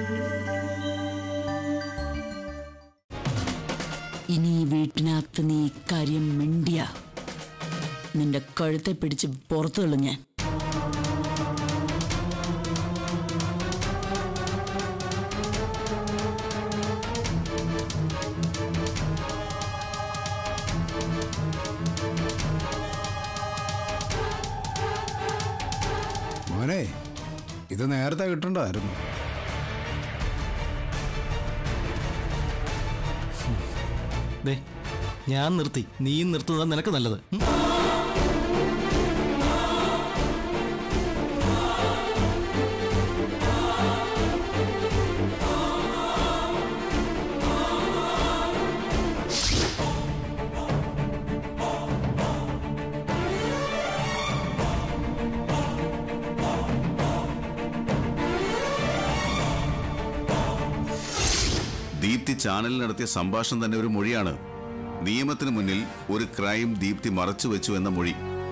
ഇനി ഈ വീട്ടിനകത്ത് നീ കാര്യം മിണ്ടിയ നിന്റെ കഴുത്തെ പിടിച്ച് പുറത്തു തള്ളും ഞാൻ മോനെ ഇത് നേരത്തെ കിട്ടണ്ടായിരുന്നു ദേ ഞാൻ നിർത്തി നീയും നിർത്തുന്നത് നിനക്ക് നല്ലത് ഉം? ദീപ്തി ചാനലിൽ നടത്തിയ സംഭാഷണം തന്നെ ഒരു മൊഴിയാണ് നിയമത്തിന് മുന്നിൽ ഒരു ക്രൈം ദീപ്തി മറച്ചു വെച്ചു എന്ന മൊഴി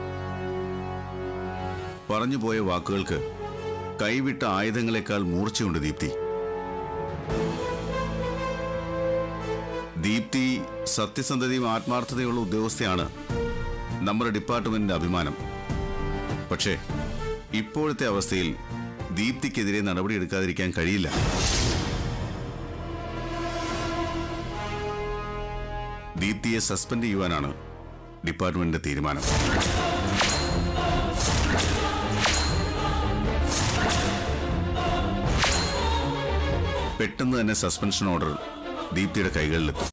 പറഞ്ഞുപോയ വാക്കുകൾക്ക് കൈവിട്ട ആയുധങ്ങളെക്കാൾ മൂർച്ചയുണ്ട് ദീപ്തി ദീപ്തി സത്യസന്ധതയും ആത്മാർത്ഥതയുള്ള ഉദ്യോഗസ്ഥയാണ് നമ്മുടെ ഡിപ്പാർട്ട്മെന്റിന്റെ അഭിമാനം പക്ഷേ ഇപ്പോഴത്തെ അവസ്ഥയിൽ ദീപ്തിക്കെതിരെ നടപടിയെടുക്കാതിരിക്കാൻ കഴിയില്ല ദീപ്തിയെ സസ്പെൻഡ് ചെയ്യുവാനാണ് ഡിപ്പാർട്ട്മെന്റിന്റെ തീരുമാനം പെട്ടെന്ന് തന്നെ സസ്പെൻഷൻ ഓർഡർ ദീപ്തിയുടെ കൈകളിലെത്തും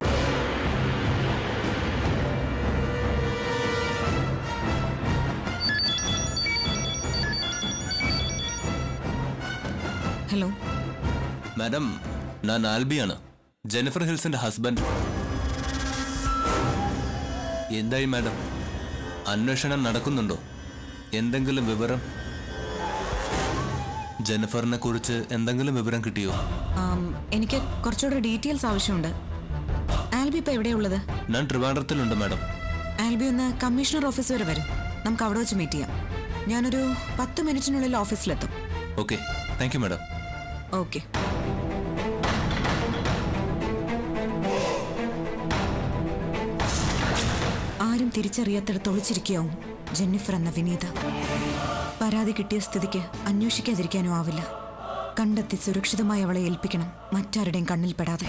ഹലോ മാഡം ഞാൻ ആൽബിയാണ് ജെനിഫർ ഹിൽസിന്റെ ഹസ്ബൻഡ് എന്തായി മാഡം അന്വേഷണം നടക്കുന്നുണ്ടോ എന്തെങ്കിലും വിവരം ജെനിഫറിനെ കുറിച്ച് എന്തെങ്കിലും വിവരം കിട്ടിയോ ആം, എനിക്ക് കുറച്ചുകൂടെ ഡീറ്റെയിൽസ് ആവശ്യമുണ്ട് ആൽബി ഇപ്പൊ എവിടെയുള്ളത് ഞാൻ ട്രിവാൻഡ്രത്തിലുണ്ട് മാഡം ആൽബി ഒന്ന് കമ്മീഷണർ ഓഫീസ് വരെ വരും നമുക്ക് അവിടെ വെച്ച് മീറ്റ് ചെയ്യാം ഞാനൊരു പത്ത് മിനിറ്റിനുള്ളിൽ ഓഫീസിലെത്തും okay thank you madam okay ആരും തിരിച്ചറിയാത്തിടത്ത് ഒളിച്ചിരിക്കാവും ജെന്നിഫർ എന്ന വിനീത പരാതി കിട്ടിയ സ്ഥിതിക്ക് അന്വേഷിക്കാതിരിക്കാനും ആവില്ല കണ്ടെത്തി സുരക്ഷിതമായി അവളെ ഏൽപ്പിക്കണം മറ്റാരുടെയും കണ്ണിൽപ്പെടാതെ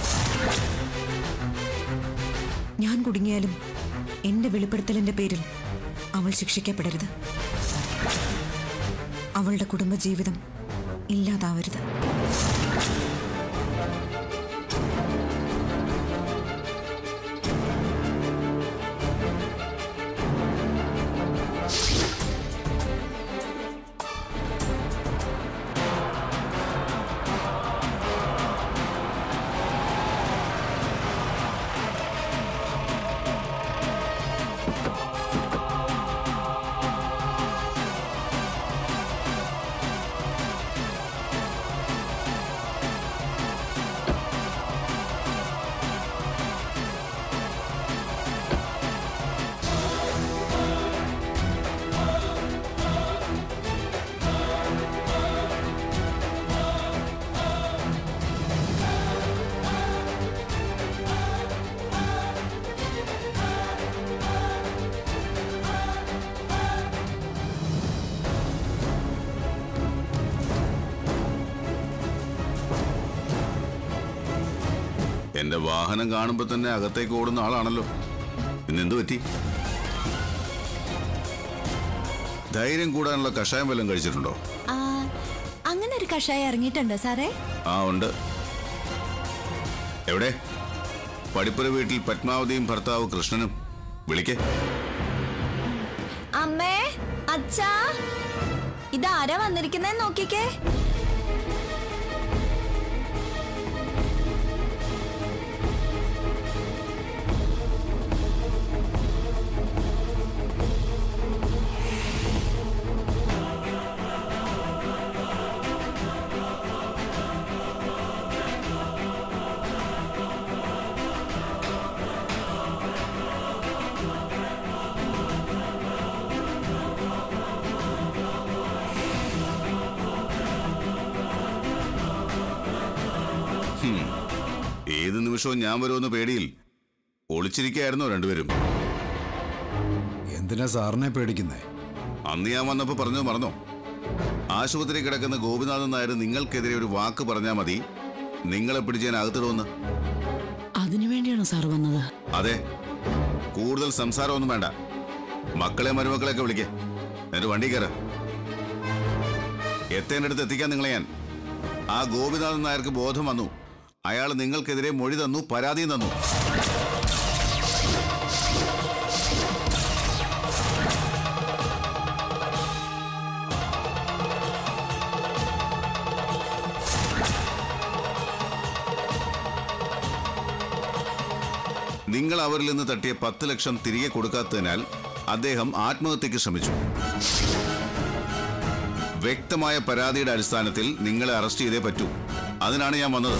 ഞാൻ കുടുങ്ങിയാലും എന്റെ വെളിപ്പെടുത്തലിന്റെ പേരിൽ അവൾ ശിക്ഷിക്കപ്പെടരുത് അവളുടെ കുടുംബജീവിതം ഇല്ലാതാവരുത് എന്റെ വാഹനം കാണുമ്പോ തന്നെ അകത്തേക്ക് ഓടുന്ന ആളാണല്ലോ ഇന്നെന്തു പറ്റി ധൈര്യം കൂടാനുള്ള കഷായം വല്ലതും കഴിച്ചിട്ടുണ്ടോ ആ, അങ്ങനെ ഒരു കഷായം ഇറങ്ങിയിട്ടുണ്ടോ സാറേ ആ ഉണ്ട് എവിടെ പടിപ്പുര വീട്ടിൽ പത്മാവതിയും ഭർത്താവ് കൃഷ്ണനും വിളിക്കേ അമ്മേ അച്ഛാ ഇതാരാ വന്നിരിക്കുന്നേ നോക്കിക്കേ നിമിഷവും ഞാൻ വരുമെന്ന് പേടിയിൽ ഒളിച്ചിരിക്കുകയായിരുന്നോ രണ്ടുപേരും എന്തിനാ സാറിനെ പേടിക്കുന്നേ അന്ന് ഞാൻ വന്നപ്പോൾ പറഞ്ഞു മറന്നോ ആശുപത്രി കിടക്കുന്ന ഗോപിനാഥൻ നായർ നിങ്ങൾക്കെതിരെ ഒരു വാക്ക് പറഞ്ഞാൽ മതി നിങ്ങളെ പിടിച്ച് ഞാൻ അകത്തിടുമെന്ന് അതിനു വേണ്ടിയാണ് സാർ വന്നത് അതെ കൂടുതൽ സംസാരമൊന്നും വേണ്ട മക്കളെ മരുമക്കളെയൊക്കെ വിളിക്കേ എന്നിട്ട് വണ്ടി കയറ് എത്തേണ്ടടുത്ത് എത്തിക്കാൻ നിങ്ങളെ ഞാൻ ആ ഗോപിനാഥൻ നായർക്ക് ബോധം വന്നു അയാൾ നിങ്ങൾക്കെതിരെ മൊഴി തന്നു പരാതിയും തന്നു നിങ്ങൾ അവരിൽ നിന്ന് തട്ടിയ പത്ത് ലക്ഷം തിരികെ കൊടുക്കാത്തതിനാൽ അദ്ദേഹം ആത്മഹത്യക്ക് ശ്രമിച്ചു വ്യക്തമായ പരാതിയുടെ അടിസ്ഥാനത്തിൽ നിങ്ങളെ അറസ്റ്റ് ചെയ്തേ പറ്റൂ അതിനാണ് ഞാൻ വന്നത്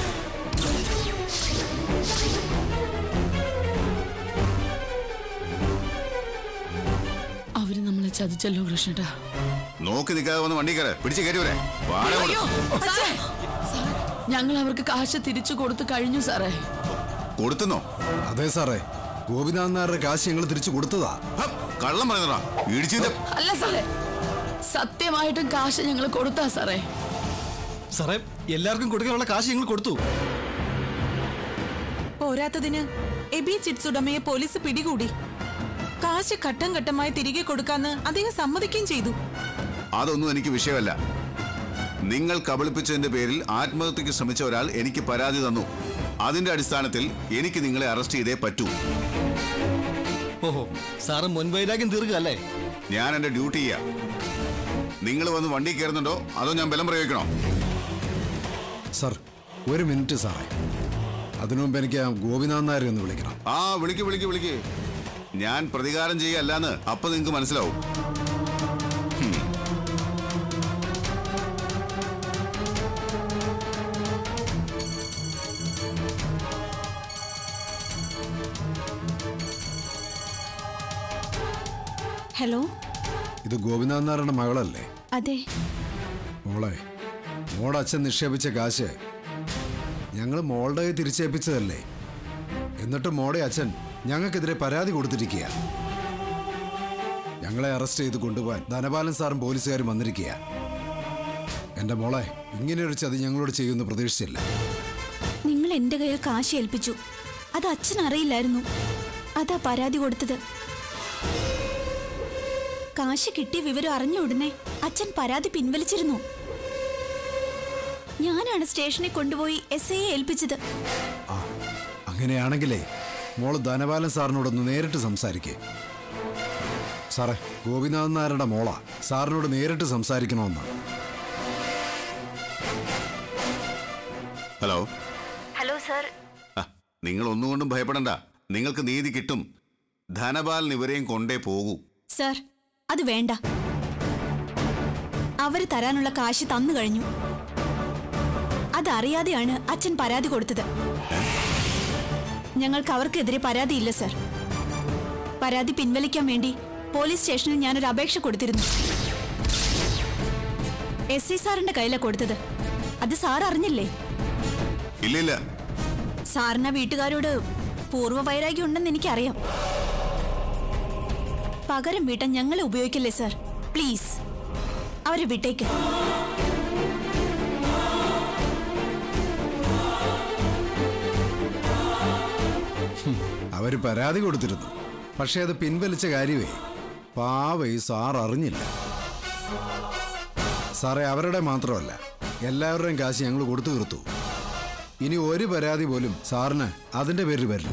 അവര് നമ്മളെ ചതിച്ചല്ലോ കൃഷ്ണേട്ടാ നോക്കി നിൽക്കാതെ വന്ന് വണ്ടി കയറി പിടിച്ച് കയറി വരെ വാട കൊണ്ട്. ഞങ്ങൾ അവർക്ക് കാശ് തിരിച്ചു കൊടുത്തു കഴിഞ്ഞു സാറേ കൊടുത്തുന്നോ അതെ സാറേ ഗോപിനാഥ് നായരുടെ കാശ് ഞങ്ങൾ തിരിച്ചു കൊടുത്തതാ ഹ, കള്ളം പറയുന്നടാ ഇടിച്ചിട്ട് അല്ല സാറേ സത്യമായിട്ടും കാശ് ഞങ്ങൾ കൊടുത്താ സാറേ സാറേ എല്ലാവർക്കും കൊടുക്കാനുള്ള കാശ് ഞങ്ങൾ കൊടുത്തു പോരാത്തതിന് എബി ചിറ്റ്സ് ഉടമയെ പോലീസ് പിടികൂടി കാശ് ഘട്ടം ഘട്ടമായി തിരികെ കൊടുക്കാന്ന് അദ്ദേഹം സമ്മതിക്കുകയും ചെയ്തു അതൊന്നും എനിക്ക് വിഷയമല്ല നിങ്ങൾ കബളിപ്പിച്ചതിന്റെ പേരിൽ ആത്മഹത്യക്ക് ശ്രമിച്ച ഒരാൾ എനിക്ക് പരാതി തന്നു അതിന്റെ അടിസ്ഥാനത്തിൽ എനിക്ക് നിങ്ങളെ അറസ്റ്റ് ചെയ്തേ പറ്റൂ ഓഹോ സാറ് മുൻവൈരാഗ്യം തീർക്കുക അല്ലേ ഞാൻ എന്റെ ഡ്യൂട്ടി ചെയ്യാം നിങ്ങൾ വന്ന് വണ്ടി കയറുന്നുണ്ടോ അതോ ഞാൻ ബലം പ്രയോഗിക്കണോ സാർ ഒരു മിനിറ്റ് സാറേ അതിനു മുമ്പ് എനിക്ക് ആ ഗോപിനാഥ് നായരെ ഒന്ന് വിളിക്കണം ആ വിളിക്ക് വിളിക്ക് വിളിക്ക് ഞാൻ പ്രതികാരം ചെയ്യല്ലാന്ന് അപ്പൊ നിങ്ങൾക്ക് മനസ്സിലാവും ഹും. ഹലോ ഇത് ഗോപിനാഥ് നായരുടെ മകളല്ലേ അതെ മോളെ മോടെ അച്ഛൻ നിക്ഷേപിച്ച കാശ് ഞങ്ങൾ മോളുടെ കയ്യിൽ തിരിച്ചേൽപ്പിച്ചതല്ലേ എന്നിട്ട് മോടെ അച്ഛൻ ഞങ്ങൾക്കെതിരെ പരാതി കൊടുത്തിരിക്കുക ഞങ്ങളെ അറസ്റ്റ് ചെയ്ത് കൊണ്ടുപോകാൻ ധനപാലൻ സാറും പോലീസുകാരും വന്നിരിക്കുക എൻ്റെ മോളെ ഇങ്ങനെയൊരു ചതി ഞങ്ങളോട് ചെയ്യുമെന്ന് പ്രതീക്ഷിച്ചില്ല നിങ്ങൾ എന്റെ കയ്യിൽ കാശ് ഏൽപ്പിച്ചു അത് അച്ഛൻ അറിയില്ലായിരുന്നു അതാ പരാതി കൊടുത്തത് കാശ് കിട്ടിയ വിവരം അറിഞ്ഞ ഉടനെ അച്ഛൻ പരാതി പിൻവലിച്ചിരുന്നു ഞാനാണ് സ്റ്റേഷനിൽ കൊണ്ടുപോയി എസ് ഐയെ ഏൽപ്പിച്ചത് ആ അങ്ങനെയാണെങ്കിലേ മോള് ധനപാലൻ സാറിനോടൊന്ന് നേരിട്ട് സംസാരിക്കേ സാറേ ഗോപിനാഥൻ നായരുടെ മോള സാറിനോട് നേരിട്ട് സംസാരിക്കണമെന്നാണ് ഹലോ ഹലോ സർ ആ, നിങ്ങൾ ഒന്നുകൊണ്ടും ഭയപ്പെടണ്ട നിങ്ങൾക്ക് നീതി കിട്ടും ധനപാലൻ ഇവരെയും കൊണ്ടേ പോകൂ സർ അത് വേണ്ട അവര് തരാനുള്ള കാശ് തന്നു കഴിഞ്ഞു അതറിയാതെയാണ് അച്ഛൻ പരാതി കൊടുത്തത് ഞങ്ങൾക്ക് അവർക്കെതിരെ പരാതിയില്ല സർ പരാതി പിൻവലിക്കാൻ വേണ്ടി പോലീസ് സ്റ്റേഷനിൽ ഞാനൊരു അപേക്ഷ കൊടുത്തിരുന്നു എസ് ഐ സാറിന്റെ കയ്യിലാണ് കൊടുത്തത് അത് സാർ അറിഞ്ഞില്ലേ ഇല്ലില്ല സാറിന് വീട്ടുകാരോട് പൂർവ്വ വൈരാഗ്യം ഉണ്ടെന്ന് എനിക്കറിയാം പകരം വീട്ടാൻ ഞങ്ങളെ ഉപയോഗിക്കില്ലേ സർ പ്ലീസ് അവരെ വിട്ടേക്ക് അവര് പരാതി കൊടുത്തിരുന്നു പക്ഷേ അത് പിൻവലിച്ച കാര്യമേ പാവൈ സാർ അറിഞ്ഞില്ല സാറേ അവരുടെ മാത്രമല്ല എല്ലാവരുടെയും കാശ് ഞങ്ങൾ കൊടുത്തു തീർത്തു ഇനി ഒരു പരാതി പോലും സാറിന് അതിന്റെ പേരിൽ വരില്ല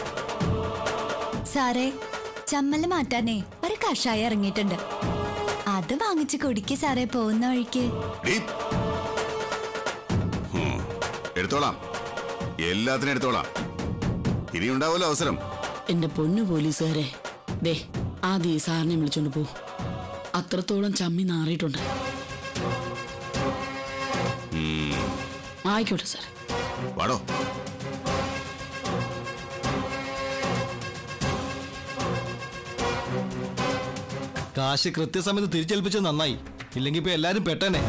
സാറേ ചമ്മല് മാറ്റാനേ ഒരു കഷായം ഇറങ്ങിയിട്ടുണ്ട് അത് വാങ്ങിച്ച് കുടിക്ക് സാറേ പോകുന്ന വഴിക്ക് ഡീ. ഹും, എടുത്തോളാം എല്ലാത്തിനും എടുത്തോളാം ഇനി ഉണ്ടാവുമല്ലോ അവസരം എന്റെ പൊന്നു പോലീസുകാരെ ദേ ആദ്യം ഈ സാറിനെ വിളിച്ചോണ്ട് പോ അത്രത്തോളം ചമ്മി നാറിയിട്ടുണ്ട് ആയിക്കോട്ടെ സാർ വാടോ കാശ് കൃത്യസമയത്ത് തിരിച്ചേൽപ്പിച്ചത് നന്നായി ഇല്ലെങ്കിൽ ഇപ്പൊ എല്ലാരും പെട്ടനെ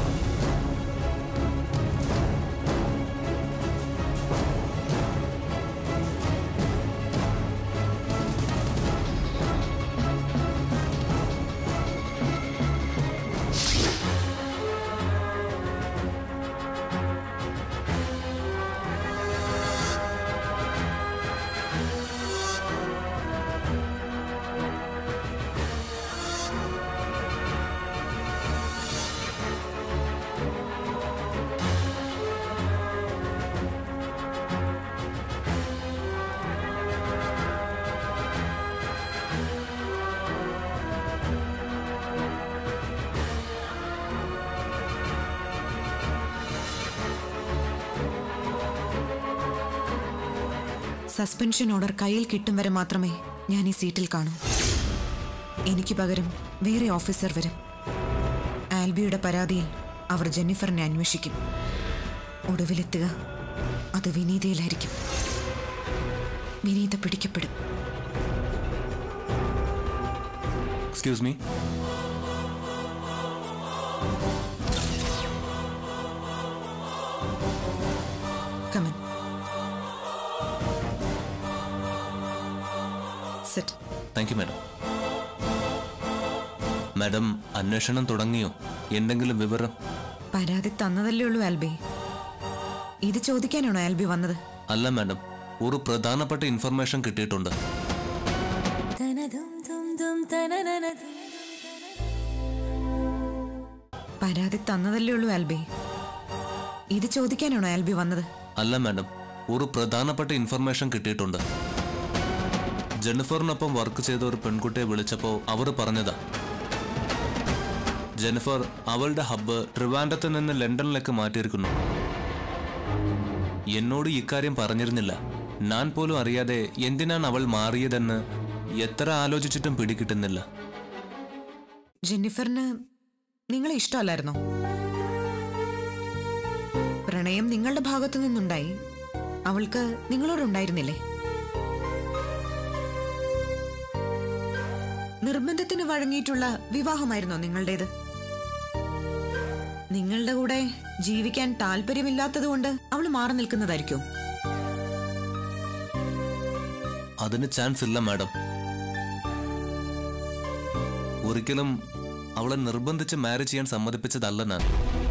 സസ്പെൻഷൻ ഓർഡർ കയ്യിൽ കിട്ടും വരെ മാത്രമേ ഞാൻ ഈ സീറ്റിൽ കാണൂ എനിക്ക് പകരം വേറെ ഓഫീസർ വരും ആൽബിയുടെ പരാതിയിൽ അവർ ജെന്നിഫറിനെ അന്വേഷിക്കും ഒടുവിലെത്തുക അത് വിനീതയിലായിരിക്കും വിനീത പിടിക്കപ്പെടും excuse me come in sit thank you madam madam അന്വേഷണം തുടങ്ങിയോ എന്തെങ്കിലും വിവരം പരാതി തന്നതല്ലേ ഉള്ളൂ ആൽബി ഇത് ചോദിക്കാനാണോ ആൽബി വന്നത് അല്ല മാഡം ഒരു പ്രധാനപ്പെട്ട ഇൻഫർമേഷൻ കിട്ടിയിട്ടുണ്ട് പരാതി തന്നതല്ലേ ഉള്ളൂ ആൽബി ഇത് ചോദിക്കാനാണോ ആൽബി വന്നത് അല്ല മാഡം ഒരു പ്രധാനപ്പെട്ട ഇൻഫർമേഷൻ കിട്ടിയിട്ടുണ്ട് ജെന്നിഫറിനൊപ്പം വർക്ക് ചെയ്ത ഒരു പെൺകുട്ടിയെ വിളിച്ചപ്പോൾ അവർ പറഞ്ഞതാ ജെന്നിഫർ അവളുടെ ഹബ്ബ് ട്രിവാൻഡത്ത് നിന്ന് ലണ്ടനിലേക്ക് മാറ്റിയിരിക്കുന്നു എന്നോട് ഇക്കാര്യം പറഞ്ഞിരുന്നില്ല ഞാൻ പോലും അറിയാതെ എന്തിനാണ് അവൾ മാറിയതെന്ന് എത്ര ആലോചിച്ചിട്ടും പിടികിട്ടുന്നില്ല ജെന്നിഫറിന് നിങ്ങളെ ഇഷ്ടമല്ലായിരുന്നോ പ്രണയം നിങ്ങളുടെ ഭാഗത്തു നിന്നുണ്ടായി അവൾക്ക് നിങ്ങളോടുണ്ടായിരുന്നില്ലേ നിർബന്ധത്തിന് വഴങ്ങിയിട്ടുള്ള വിവാഹമായിരുന്നോ നിങ്ങളുടേത് നിങ്ങളുടെ കൂടെ ജീവിക്കാൻ താല്പര്യമില്ലാത്തതുകൊണ്ട് അവൾ മാറി നിൽക്കുന്നതായിരിക്കും അതിന് ചാൻസ് ഇല്ല മാഡം ഒരിക്കലും അവളെ നിർബന്ധിച്ച് മാരേജ് ചെയ്യാൻ സമ്മതിപ്പിച്ചതല്ല ഞാൻ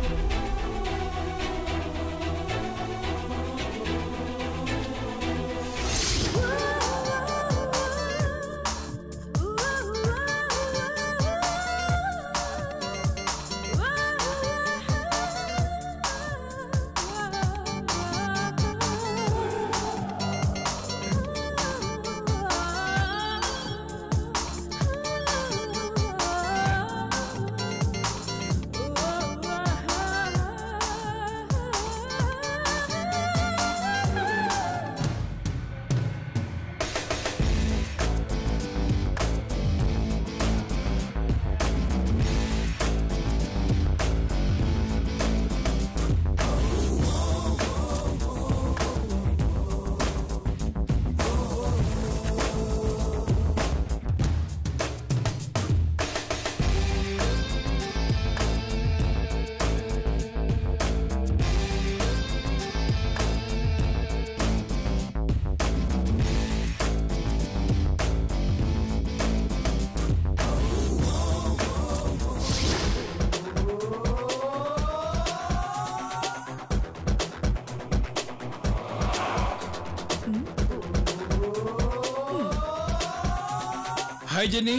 hi Jenny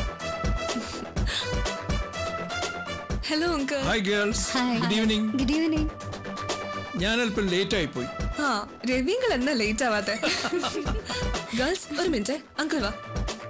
hello uncle hi girls good evening good evening ഞാൻ അല്പം ലേറ്റ് ആയി പോയി ആ രവിങ്ങൾ എന്നാ ലേറ്റ് ആവാത്തെ ഗേൾസ് ഒരു മിനിറ്റ് അങ്കിൾ വാ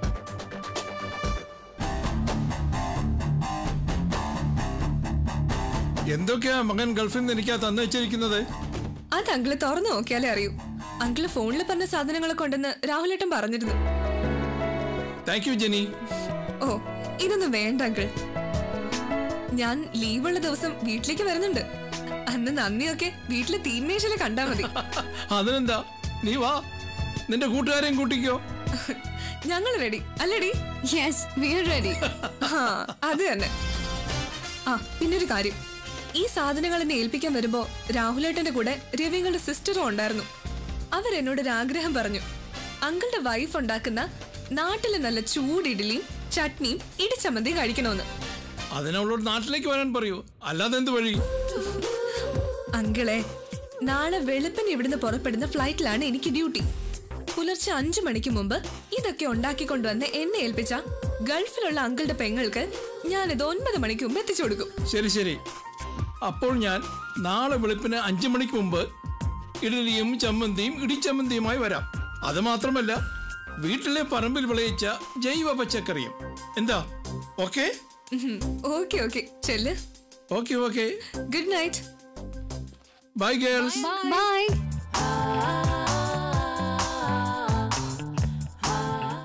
എന്തൊക്കെയാ മകൻ ഗൾഫിൽ നിന്ന് എനിക്കാ തന്നു വെച്ചിരിക്കുന്നത് അത് അങ്കിള് തുറന്നു നോക്കിയാലേ അറിയൂ അങ്കിള് ഫോണിൽ പറഞ്ഞ സാധനങ്ങളൊക്കെ ഉണ്ടെന്ന് രാഹുലേട്ടൻ പറഞ്ഞിരുന്നു താങ്ക് യു ജെനി ഓ ഇതൊന്നും വേണ്ട അങ്കിൾ ഞാൻ ലീവുള്ള ദിവസം വീട്ടിലേക്ക് വരുന്നുണ്ട് അന്ന് നന്ദിയൊക്കെ വീട്ടിലെ തീന്മേശയില് കണ്ടാ മതി അതിനെന്താ നീ വാ നിന്റെ കൂട്ടുകാരെയും കൂട്ടിക്കോ ഞങ്ങൾ റെഡി അല്ലേടി യെസ് വി ആർ റെഡി ആ അത് തന്നെ ആ പിന്നൊരു കാര്യം ഈ സാധനങ്ങൾ എന്നെ ഏൽപ്പിക്കാൻ വരുമ്പോ രാഹുലേട്ടന്റെ കൂടെ രവിങ്ങളുടെ സിസ്റ്ററും ഉണ്ടായിരുന്നു അവരെന്നോട് ഒരു ആഗ്രഹം പറഞ്ഞു അങ്കിളുടെ വൈഫ് ഉണ്ടാക്കുന്ന നാട്ടിലെ നല്ല ചൂടിഡലിയും ചട്നിയും ഇടിച്ചമ്മന്തിയും കഴിക്കണമെന്ന് അതിനവളോട് നാട്ടിലേക്ക് വരാൻ പറയൂ അല്ലാതെ എന്ത് വഴി അങ്കിളെ നാളെ വെളുപ്പിന് ഇവിടുന്ന് പുറപ്പെടുന്ന ഫ്ലൈറ്റിലാണ് എനിക്ക് ഡ്യൂട്ടി പുലർച്ചെ അഞ്ചു മണിക്ക് മുമ്പ് ഇതൊക്കെ ഉണ്ടാക്കിക്കൊണ്ടുവന്ന് എന്നെ ഏൽപ്പിച്ച ഗൾഫിലുള്ള അങ്കിളുടെ പെങ്ങൾക്ക് ഞാനിത് ഒൻപത് മണിക്ക് മുമ്പ് എത്തിച്ചു കൊടുക്കും ശരി ശരി അപ്പോൾ ഞാൻ നാളെ വെളുപ്പിന് അഞ്ചു മണിക്ക് മുമ്പ് ഇഡലിയും ചമ്മന്തിയും ഇടിച്ചമ്മന്തിയുമായി വരാം അത് മാത്രമല്ല വീട്ടിലെ പറമ്പിൽ വിളയിച്ച ജൈവ പച്ചക്കറിയും എന്താ ഓക്കെ ഓക്കെ ഓക്കെ ചെല്ല് okay okay good night bye girls bye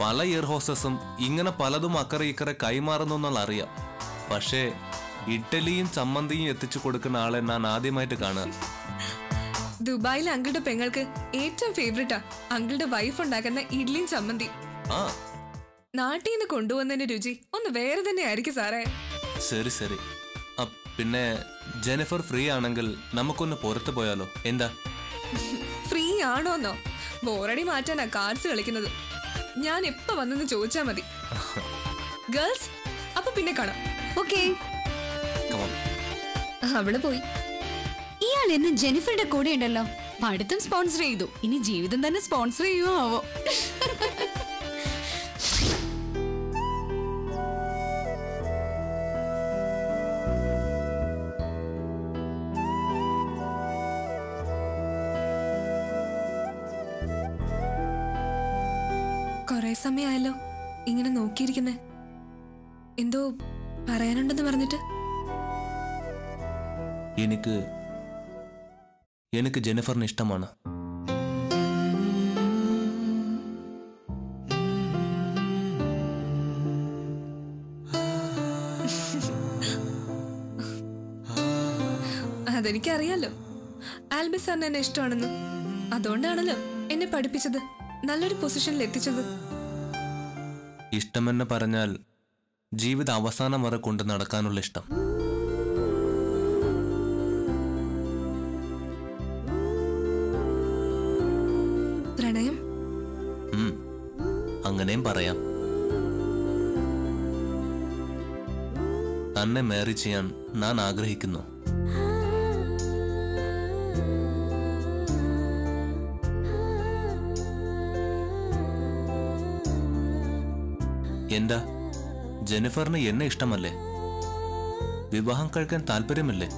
പല എയർ ഹോസ്റ്റസും ഇങ്ങനെ പലതും അക്കറെ ഇക്കറെ കൈമാറുന്നു എന്നുള്ള അറിയാം പക്ഷേ ഇഡ്ഡലിയും ചമ്മന്തിയും എത്തിച്ചു കൊടുക്കുന്ന ആളെ ഞാൻ ആദ്യമായിട്ട് കാണുക ദുബായിലെ അങ്കിളുടെ പെങ്ങൾക്ക് ഏറ്റവും ഫേവറേറ്റാ അങ്കിളുടെ വൈഫ് ഉണ്ടാക്കുന്ന ഇഡ്ലിയും ചമ്മന്തി ആ നാട്ടിൽ നിന്ന് കൊണ്ടുവന്നതിന്റെ രുചി ഒന്ന് വേറെ തന്നെ ആയിരിക്കും സാറേ ശരി ശരി ആ, പിന്നെ ജെനിഫർ ഫ്രീ ആണെങ്കിൽ നമുക്കൊന്ന് പുറത്ത് പോയാലോ എന്താ ഫ്രീ ആണോന്നോ ബോറടി മാറ്റാനാ കാർഡ്സ് കളിക്കുന്നത് ഞാൻ എപ്പ വന്നെന്ന് ചോദിച്ചാ മതി ഗേൾസ് അപ്പൊ പിന്നെ കാണാം ഓക്കേ Come on. അവള് പോയി ഇയാൾ എന്നും ജെനിഫറുടെ കൂടെ ഉണ്ടല്ലോ പഠിത്തം സ്പോൺസർ ചെയ്തു ഇനി ജീവിതം തന്നെ സ്പോൺസർ ചെയ്യുമോ ആവോ കൊറേ സമയമായല്ലോ ഇങ്ങനെ നോക്കിയിരിക്കുന്നേ എന്തോ പറയാനുണ്ടെന്ന് പറഞ്ഞിട്ട് എനിക്ക് എനിക്ക് ജെനിഫറിന് ഇഷ്ടമാണ് അതെനിക്കറിയാലോ ആൽബി സാറിന് എന്നെ ഇഷ്ടമാണെന്ന് അതുകൊണ്ടാണല്ലോ എന്നെ പഠിപ്പിച്ചത് നല്ലൊരു പൊസിഷനിൽ എത്തിച്ചത് ഇഷ്ടമെന്ന് പറഞ്ഞാൽ ജീവിത അവസാനം വരെ കൊണ്ട് നടക്കാനുള്ള ഇഷ്ടം പ്രണയം ഉം, അങ്ങനെയും പറയാം തന്നെ മാരി ചെയ്യാൻ ഞാൻ ആഗ്രഹിക്കുന്നു എന്താ ജെനിഫറിന് എന്നെ ഇഷ്ടമല്ലേ വിവാഹം കഴിക്കാൻ താല്പര്യമില്ലേ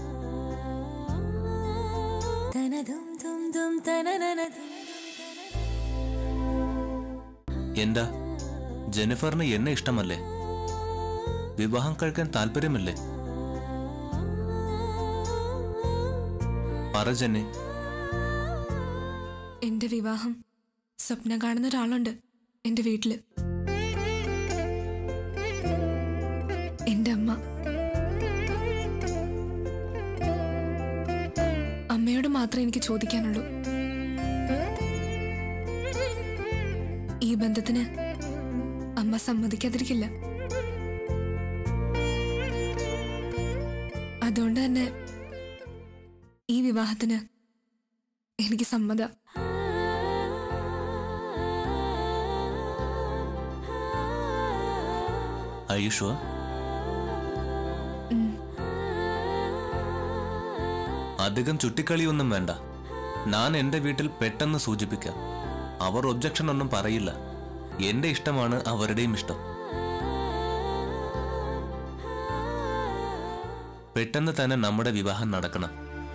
എന്താ ജെനിഫറിന് എന്നെ ഇഷ്ടമല്ലേ വിവാഹം കഴിക്കാൻ താല്പര്യമില്ലേ പറ ജെന്നി എന്റെ വിവാഹം സ്വപ്നം കാണുന്ന ഒരാളുണ്ട് എന്റെ വീട്ടില് എന്റെ അമ്മ അമ്മയോട് മാത്രമേ എനിക്ക് ചോദിക്കാനുള്ളൂ ഈ ബന്ധത്തിന് അമ്മ സമ്മതിക്കാതിരിക്കില്ല അതുകൊണ്ട് തന്നെ ഈ വിവാഹത്തിന് എനിക്ക് സമ്മതം ഐഷുവ അധികം ചുറ്റിക്കളിയൊന്നും വേണ്ട ഞാൻ എന്റെ വീട്ടിൽ പെട്ടെന്ന് സൂചിപ്പിക്കാം അവർ ഒബ്ജക്ഷൻ ഒന്നും പറയില്ല എന്റെ ഇഷ്ടമാണ് അവരുടെയും ഇഷ്ടം പെട്ടെന്ന് തന്നെ നമ്മുടെ വിവാഹം നടക്കണം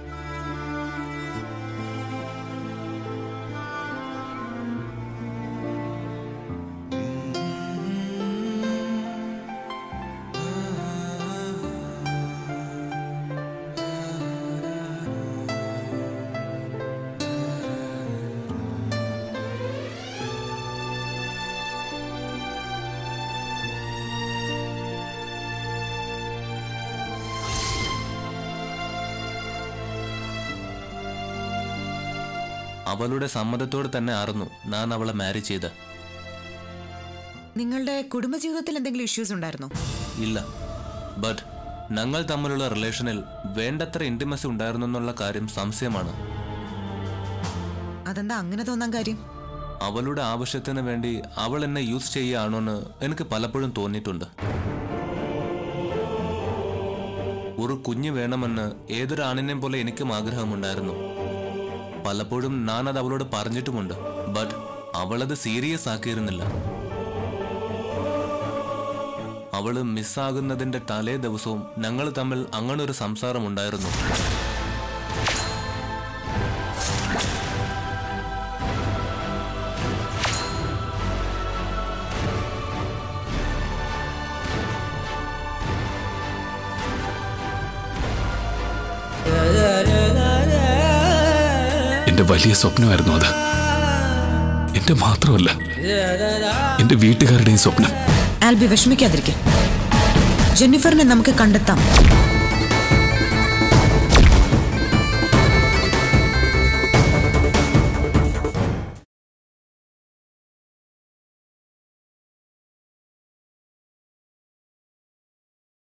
അവളുടെ സമ്മതത്തോടെ തന്നെ ആയിരുന്നു ഞാൻ അവളെ മാരി ചെയ്ത് നിങ്ങളുടെ കുടുംബജീവിതത്തിൽ എന്തെങ്കിലും ഇഷ്യൂസ് ഉണ്ടായിരുന്നോ ഇല്ല ബട്ട് ഞങ്ങൾ തമ്മിലുള്ള റിലേഷനിൽ വേണ്ടത്ര ഇന്റിമസി ഉണ്ടായിരുന്നു എന്നുള്ള കാര്യം സംശയമാണ് അതെന്താ അങ്ങനെ തോന്നാൻ കാര്യം അവളുടെ ആവശ്യത്തിന് വേണ്ടി അവൾ എന്നെ യൂസ് ചെയ്യുകയാണോന്ന് എനിക്ക് പലപ്പോഴും തോന്നിയിട്ടുണ്ട് ഒരു കുഞ്ഞ് വേണമെന്ന് ഏതൊരാണിനെയും പോലെ എനിക്കും ആഗ്രഹമുണ്ടായിരുന്നു പലപ്പോഴും ഞാൻ അത് അവളോട് പറഞ്ഞിട്ടുമുണ്ട് ബട്ട് അവളത് സീരിയസ് ആക്കിയിരുന്നില്ല അവള് മിസ്സാകുന്നതിന്റെ തലേ ദിവസവും ഞങ്ങൾ തമ്മിൽ അങ്ങനെ ഒരു സംസാരം ഉണ്ടായിരുന്നു എന്റെ വലിയ സ്വപ്നമായിരുന്നു അത് എന്റെ മാത്രമല്ല എന്റെ വീട്ടുകാരുടെയും സ്വപ്നം ആൽബി വിഷമിക്കാതിരിക്കെ ജെന്നിഫറിനെ നമുക്ക് കണ്ടെത്താം